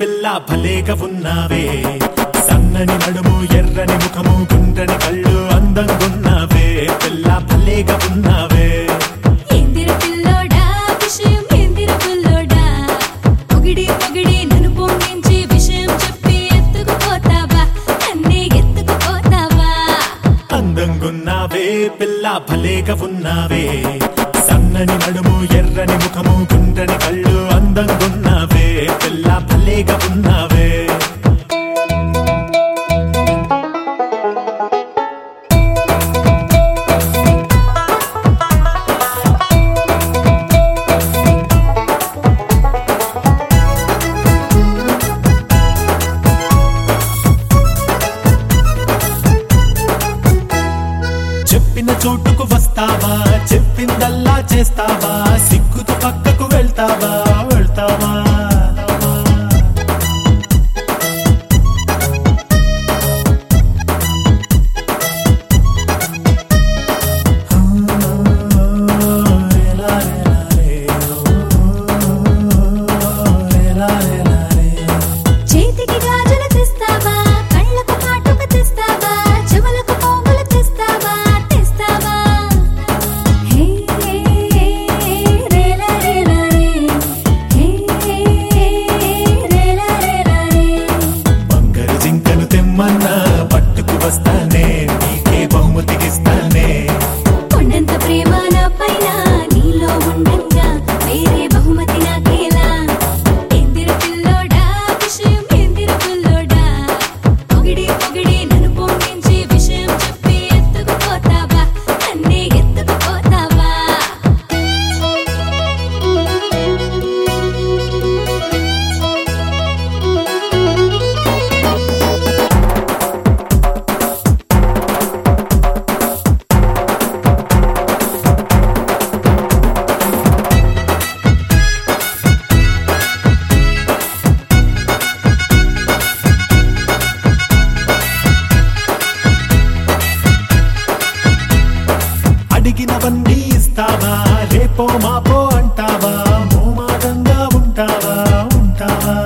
పిల్ల భలేగా ఉన్నావే సన్నని నడుము ఎర్రని ముఖము గుండ్రని కళ్ళు అందంగున్నావే పిల్ల భలేగా ఉన్నావే ఎందిర పిల్లోడా విషయం ఎందిర పిల్లోడా పొగిడి పొగిడి నన్ను పొంగించి విషయం చెప్పి ఎత్తుకుపోతావా నన్నే ఎత్తుకుపోతావా అందంగున్నావే పిల్ల భలేగా ఉన్నావే సన్నని నడుము ఎర్రని ముఖము గుండ్రని కళ్ళు అందంగున్నావే పిల్ల భలేగా ఉన్నావే చెప్పిన చోటుకు వస్తావా చెప్పిందల్లా చేస్తావా సిగ్గుతో పక్కకు వెళ్తావా వెళ్తావా చేతికి గాజులు తెస్తావా కళ్ళకు కాటుక తెస్తావా చెవులకు పోగులు తెస్తావా తెస్తావా హే రేలా రేలా రే హే రేలా రేలా రే బంగారు జింకను తెమ్మన్నా పట్టుకు వస్తానే నీకే బహుమతికిస్తానే కొండంత ప్రేమ నా పైన నీలో ఉండంగా వేరే బహుమతి నాకేలా ఎందిర పిల్లోడా విషయం ఎందిర పిల్లోడా పొగిడి పొగిడి నన్ను పొంగించి విషయం చెప్పి ఎత్తుకుపోతావా నన్నే ఎత్తుకుపోతావా అడిగినవన్నీ ఇస్తావా రేపో మాపో అంటావా మోమాటంగా ఉంటావా ఉంటావా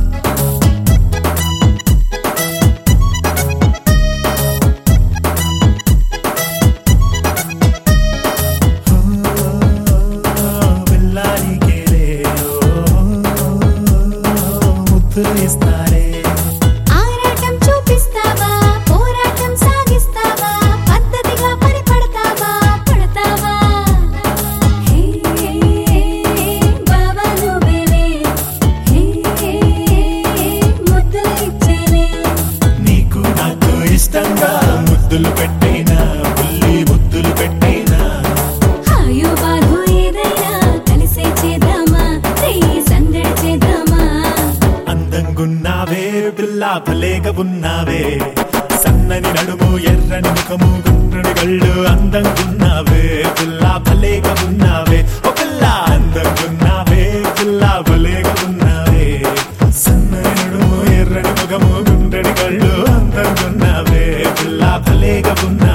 వెళ్ళాలికేలే ముద్దులు ఇస్తారే ఆరాటం చూపిస్తావా పోరాటం సాగిస్తావా పద్ధతిగా పరిపడతావా పడతావా హే బాబా నువ్వేలే హే ముద్దులు ఇచ్చేలే నీకు నాకు ఇష్టంగా ముద్దులు పెట్టేనా బుల్లి ముద్దులు పెట్టేనా హాయో బాధో ఏదైనా కలిసే చేద్దామా రేయి సందడి చేద్దామా అందంగున్నావే పిల్ల భలేగా ఉన్నావే సన్నని నడుము ఎర్రని ముఖము గుండ్రని కళ్ళు అందంగున్నావే పిల్ల భలేగా ఉన్నావే ఓ పిల్ల అందంగున్నావే పిల్ల భలేగా ఉన్నావే సన్నని నడుము ఎర్రని ముఖము గుండ్రని కళ్ళు అందంగున్నావే పిల్ల భలేగా ఉన్నావే